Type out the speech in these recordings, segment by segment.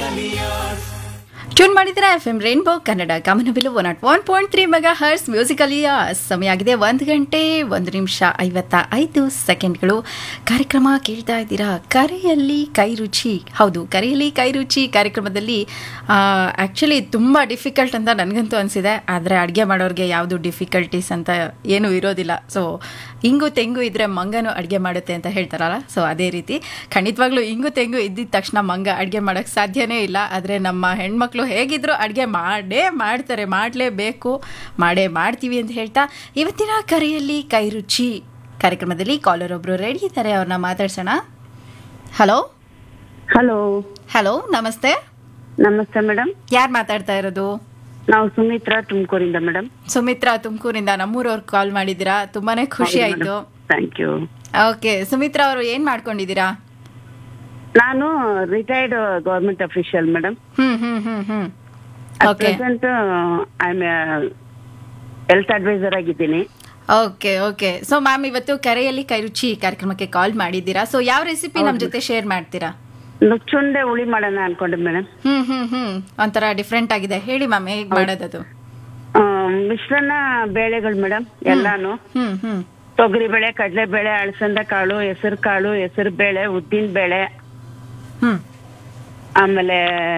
Tune ಮಾಡಿದ್ರೆ F M rainbow Kannada ಗಮನವಿಲು one not one point three mega hertz ಮ್ಯೂಸಿಕಲಿಯ ಸಮಯ ಆಗಿದೆ ಒಂದು ಗಂಟೆ ಒಂದು ನಿಮಿಷ ಐವತ್ತ ಐದು ಸೆಕೆಂಡ್ಗಳು ಕಾರ್ಯಕ್ರಮ ಕೇಳ್ತಾ ಇದ್ದೀರಾ ಕರೆಯಲ್ಲಿ ಕೈ ರುಚಿ ಹೌದು ಕರೆಯಲ್ಲಿ ಕೈ ರುಚಿ ಕಾರ್ಯಕ್ರಮದಲ್ಲಿ ಆ್ಯಕ್ಚುಲಿ ತುಂಬ ಡಿಫಿಕಲ್ಟ್ ಅಂತ ನನಗಂತೂ ಅನಿಸಿದೆ ಆದರೆ ಅಡುಗೆ ಮಾಡೋರಿಗೆ ಯಾವುದು ಡಿಫಿಕಲ್ಟೀಸ್ ಅಂತ ಏನೂ ಇರೋದಿಲ್ಲ ಸೊ ಇಂಗು ತೆಂಗು ಇದ್ರೆ ಮಂಗನು ಅಡುಗೆ ಮಾಡುತ್ತೆ ಅಂತ ಹೇಳ್ತಾರಲ್ಲ ಸೊ ಅದೇ ರೀತಿ ಖಂಡಿತವಾಗ್ಲೂ ಇಂಗು ತೆಂಗು ಇದ್ದಿದ ತಕ್ಷಣ ಮಂಗ ಅಡುಗೆ ಮಾಡೋಕ್ಕೆ ಸಾಧ್ಯನೇ ಇಲ್ಲ ಆದರೆ ನಮ್ಮ ಹೆಣ್ಮಕ್ಳು ಹೇಗಿದ್ರು ಅಡುಗೆ ಮಾಡೇ ಮಾಡ್ತಾರೆ ಮಾಡಲೇಬೇಕು ಮಾಡೇ ಮಾಡ್ತೀವಿ ಅಂತ ಹೇಳ್ತಾ ಇವತ್ತಿನ ಕರೆಯಲ್ಲಿ ಕೈ ರುಚಿ ಕಾರ್ಯಕ್ರಮದಲ್ಲಿ ಕಾಲರ್ ಒಬ್ಬರು ರೆಡಿ ಇದ್ದಾರೆ ಅವ್ರನ್ನ ಮಾತಾಡ್ಸೋಣ ಹಲೋ ಹಲೋ ಹಲೋ ನಮಸ್ತೆ ನಮಸ್ತೆ ಮೇಡಮ್ ಯಾರು ಮಾತಾಡ್ತಾ ಇರೋದು ನಾವು ಸುಮಿತ್ರಾ ತುಮಕೂರಿಂದ ಮೇಡಮ್ ಸುಮಿತ್ರಾ ತುಮಕೂರಿಂದ ನಮ್ಮೂರವ್ರು ಕಾಲ್ ಮಾಡಿದ್ದೀರಾ ತುಂಬಾನೇ ಖುಷಿ ಆಯ್ತು ಥ್ಯಾಂಕ್ ಯು ಓಕೆ ಸುಮಿತ್ರಾ ಅವರು ಏನ್ ಮಾಡ್ಕೊಂಡಿದ್ದೀರಾ ನಾನು retired government official madam hmm hmm hmm hmm at okay present I am health advisor ಆಗಿದ್ದೀನಿ ಓಕೆ ಓಕೆ ಸೊ ಮ್ಯಾಮ್ ಇವತ್ತು ಕರೆಯಲ್ಲಿ ಕೈ ರುಚಿ ಕಾರ್ಯಕ್ರಮಕ್ಕೆ ಕಾಲ್ ಮಾಡಿದ್ದೀರಾ ಸೊ ಯಾವ ರೆಸಿಪಿ ನಮ್ ಜೊತೆ ಶೇರ್ ಮಾಡ್ತೀರಾ ನುಚ್ಚುಂಡೆ ಹುಳಿ ಮಾಡೋಣ ಅನ್ಕೊಂಡೆ ಮೇಡಮ್ ಹ್ಮ್ ಹ್ಮ್ ಹ್ಮ್ ಒಂಥರ ಡಿಫ್ರೆಂಟ್ ಆಗಿದೆ ಹೇಳಿ ಮ್ಯಾಮ್ ಹೇಗ್ ಮಾಡೋದದು ಮಿಶ್ರಣ ಬೇಳೆಗಳು ಮೇಡಮ್ ಎಲ್ಲಾನು ಹ್ಮ್ ಹ್ಮ್ ತೊಗರಿ ಬೇಳೆ ಕಡಲೆ ಬೇಳೆ ಅಳಸಂದ ಕಾಳು ಹೆಸರು ಕಾಳು ಹೆಸರು ಬೇಳೆ ಉದ್ದಿನ ಬೇಳೆ ಹ್ಮ್ ಆಮೇಲೆ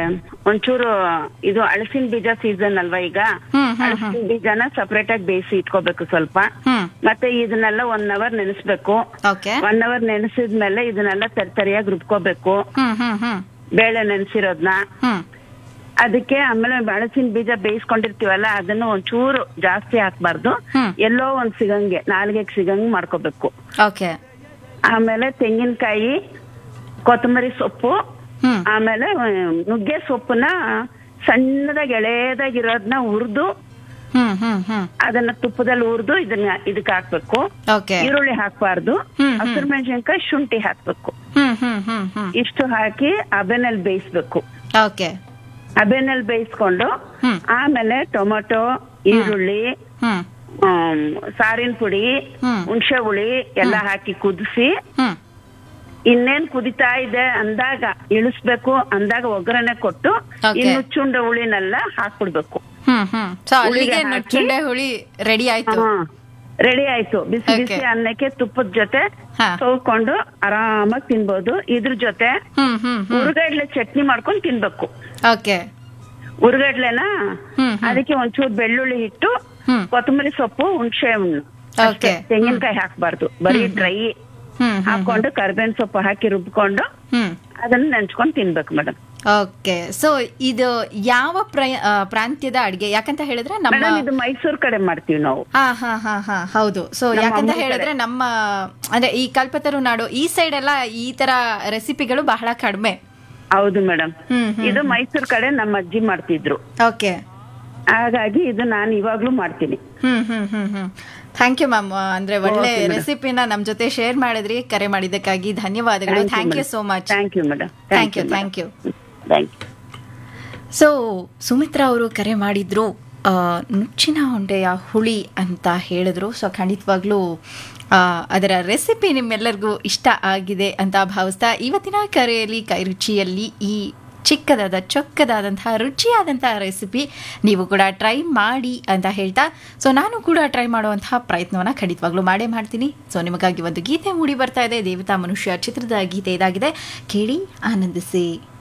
ಒಂಚೂರು ಇದು ಅಳಸಿನ ಬೀಜ ಸೀಸನ್ ಅಲ್ವಾ ಈಗ ಹ್ಮ್ ಹ್ಮ್ ಅಳಸಿನ ಬೀಜನ ಸಪರೇಟ್ ಆಗಿ ಬೇಯಿಸಿ ಇಟ್ಕೋಬೇಕು ಸ್ವಲ್ಪ ಹ್ಮ್ ಮತ್ತೆ ಇದನ್ನೆಲ್ಲ ಒನ್ ಅವರ್ ನೆನೆಸ್ಬೇಕು ಓಕೆ ಒನ್ ಅವರ್ ನೆನೆಸಿದ್ಮೇಲೆ ಇದನ್ನೆಲ್ಲ ತರಿತರಿಯಾಗಿ ರುಬ್ಕೋಬೇಕು ಹ್ಮ್ ಹ್ಮ್ ಹ್ಮ್ ಬೇಳೆ ನೆನೆಸಿರೋದ್ನ ಹ್ಮ್ ಅದಕ್ಕೆ ಆಮೇಲೆ ಅಳಸಿನ ಬೀಜ ಬೇಯಿಸ್ಕೊಂಡಿರ್ತೀವಲ್ಲ ಅದನ್ನ ಒಂಚೂರು ಜಾಸ್ತಿ ಹಾಕ್ಬಾರ್ದು ಹ್ಮ್. ಎಲ್ಲೋ ಒಂದ್ ಸಿಗಂಗೆ ನಾಲ್ಗೆಗ್ ಸಿಗಂಗ್ ಮಾಡ್ಕೋಬೇಕು ಓಕೆ ಆಮೇಲೆ ತೆಂಗಿನಕಾಯಿ ಕೊತ್ತಂಬರಿ ಸೊಪ್ಪು ಹ್ಮ್ ಆಮೇಲೆ ಆ, ನುಗ್ಗೆ ಸೊಪ್ಪನ್ನ ಸಣ್ಣದಾಗಿ ಎಳೆದಾಗಿರೋದನ್ನ ಹುರಿದು ಹ್ಮ್ ಹ್ಮ್ ಹ್ಮ್ ಅದನ್ನ ತುಪ್ಪದಲ್ಲಿ ಹುರಿದು ಇದನ್ನ ಇದಕ್ಕೆ ಹಾಕ್ಬೇಕು ಓಕೆ ಈರುಳ್ಳಿ ಹಾಕ್ಬಾರ್ದು ಹ್ಮ್, ಹ್ಮ್. ಹಸಿರು ಮೆಣಸಿನ್ಕಾಯಿ ಶುಂಠಿ ಹಾಕ್ಬೇಕು ಹ್ಮ್ ಹ್ಮ್ ಹ್ಮ್ ಹ್ಮ್ ಇಷ್ಟು ಹಾಕಿ ಹಬೆನಲ್ಲಿ ಬೇಯಿಸ್ಬೇಕು ಓಕೆ ಹಬೆನಲ್ಲಿ ಬೇಯಿಸ್ಕೊಂಡು ಹ್ಮ್. ಆಮೇಲೆ ಟೊಮೊಟೊ ಈರುಳ್ಳಿ ಹ್ಮ್ ಆಮ್, ಸಾರಿನ ಪುಡಿ ಹ್ಮ್. ಹುಣಸೆ ಹುಳಿ ಎಲ್ಲ ಹಾಕಿ ಕುದಿಸಿ ಹ್ಮ್ ಇನ್ನೇನ್ ಕುದಿತಾ ಇದೆ ಅಂದಾಗ ಇಳಿಸ್ಬೇಕು ಅಂದಾಗ ಒಗ್ಗರಣೆ ಕೊಟ್ಟು Okay. ಇನ್ನು ಚುಂಡ ಹುಳಿನೆಲ್ಲ ಹಾಕ್ಬಿಡ್ಬೇಕು ಹ್ಮ್ ಹ್ಮ್ ಸೊ ಅಲ್ಲಿಗೆ ಹುಳಿಗೆ ಹಾಕಿ- ನುಚ್ಚುಂಡೆ ಹುಳಿ ರೆಡಿ ಆಯ್ತು ರೆಡಿ ಆಯ್ತು ಬಿಸಿ Okay. ಬಿಸಿ ಅನ್ನಕ್ಕೆ ತುಪ್ಪದ ಜೊತೆ ಹಾ. ಸೋಕೊಂಡು ಆರಾಮಾಗಿ ತಿನ್ಬೋದು ಇದ್ರ ಜೊತೆ ಹ್ಮ್ ಹ್ಮ್ ಹ್ಮ್ ಉರುಗಡ್ಲೆ ಚಟ್ನಿ ಮಾಡ್ಕೊಂಡು ತಿನ್ಬೇಕು ಓಕೆ ಉರುಗಡ್ಲೆನ ಹ್ಮ್ ಹ್ಮ್ ಅದಕ್ಕೆ ಒಂಚೂರು ಬೆಳ್ಳುಳ್ಳಿ ಇಟ್ಟು ಹ್ಮ್ ಕೊತ್ತಂಬರಿ ಸೊಪ್ಪು ಹುಣಸೆ ಹಣ್ಣು ಅಷ್ಟೇ. Okay. ತೆಂಗಿನಕಾಯಿ ಹಾಕ್ಬಾರ್ದು ಬರೀ ಡ್ರೈ ಹ್ಮ್ ಹ್ಮ್ ಹಾಕೊಂಡು ಕರ್ಬೇವಿನ ಸೊಪ್ಪು ಹಾಕಿ ರುಬ್ಕೊಂಡು ಹ್ಮ್ ಅದನ್ನ ನೆಂಚ್ಕೊಂಡು ತಿನ್ಬೇಕು ಮೇಡಮ್ ಓಕೆ ಸೊ ಇದು ಯಾವ ಪ್ರಯ- ಆ, ಪ್ರಾಂತ್ಯದ ಅಡಿಗೆ ಯಾಕಂತ ಹೇಳಿದ್ರೆ ನಮ್ಮ ಮೇಡಮ್ ಇದು ಮೈಸೂರ್ ಕಡೆ ಮಾಡ್ತೀವಿ ನಾವು ಹಾ ಹಾ ಹಾ ಹಾ ಹೌದು ಸೊ ನಮ್ಮ ಯಾಕಂತ ಅಮ್ಮನ ಹೇಳಿದ್ರೆ ನಮ್ಮ ಅಂದ್ರೆ ಈ ಕಲ್ಪತರು ನಾಡು ಈ ಸೈಡ್ ಎಲ್ಲ ಈ ತರ ರೆಸಿಪಿಗಳು ಬಹಳ ಕಡಿಮೆ ಹೌದು ಮೇಡಮ್ ಹ್ಮ್ ಹ್ಮ್ ಇದು ಮೈಸೂರ್ ಕಡೆ ನಮ್ಮ ಅಜ್ಜಿ ಮಾಡ್ತಿದ್ರು ಓಕೆ ಹಾಗಾಗಿ ಇದು ನಾನು ಇವಾಗ್ಲೂ ಮಾಡ್ತೀನಿ ಹ್ಮ್ ಹ್ಮ್ ಹ್ಮ್ ಹ್ಮ್ ಥ್ಯಾಂಕ್ ಯು ಮ್ಯಾಮ್ ಅಂದ್ರೆ ಒಳ್ಳೆ ರೆಸಿಪಿನ ನಮ್ ಜೊತೆ ಶೇರ್ ಮಾಡಿದ್ರಿ ಕರೆ ಮಾಡಿದ್ದಕ್ಕಾಗಿ ಧನ್ಯವಾದಗಳು thank you so much thank you madam thank you thank you thank you so Sumitra ಅವರು ಕರೆ ಮಾಡಿದ್ರು ಆ, ನುಚ್ಚಿನ ಉಂಡೆಯ ಹುಳಿ ಅಂತ ಹೇಳಿದ್ರು ಸೊ ಖಂಡಿತವಾಗ್ಲೂ ಆ, ಅದರ ರೆಸಿಪಿ ನಿಮ್ಮೆಲ್ಲರಿಗೂ ಇಷ್ಟ ಆಗಿದೆ ಅಂತ ಭಾವಿಸ್ತಾ ಇವತ್ತಿನ ಕರೆಯಲ್ಲಿ ಕೈ ರುಚಿಯಲ್ಲಿ ಈ ಚಿಕ್ಕದಾದ ಚೊಕ್ಕದಾದಂತಹ ರುಚಿಯಾದಂತಹ ರೆಸಿಪಿ ನೀವು ಕೂಡ ಟ್ರೈ ಮಾಡಿ ಅಂತ ಹೇಳ್ತಾ ಸೊ ನಾನು ಕೂಡ ಟ್ರೈ ಮಾಡುವಂತಹ ಪ್ರಯತ್ನವನ್ನು ಖಂಡಿತವಾಗ್ಲೂ ಮಾಡೇ ಮಾಡ್ತೀನಿ ಸೊ ನಿಮಗಾಗಿ ಒಂದು ಗೀತೆ ಮೂಡಿ ಬರ್ತಾ ಇದೆ ದೇವತಾ ಮನುಷ್ಯ ಚಿತ್ರದ ಗೀತೆ ಇದಾಗಿದೆ ಕೇಳಿ ಆನಂದಿಸಿ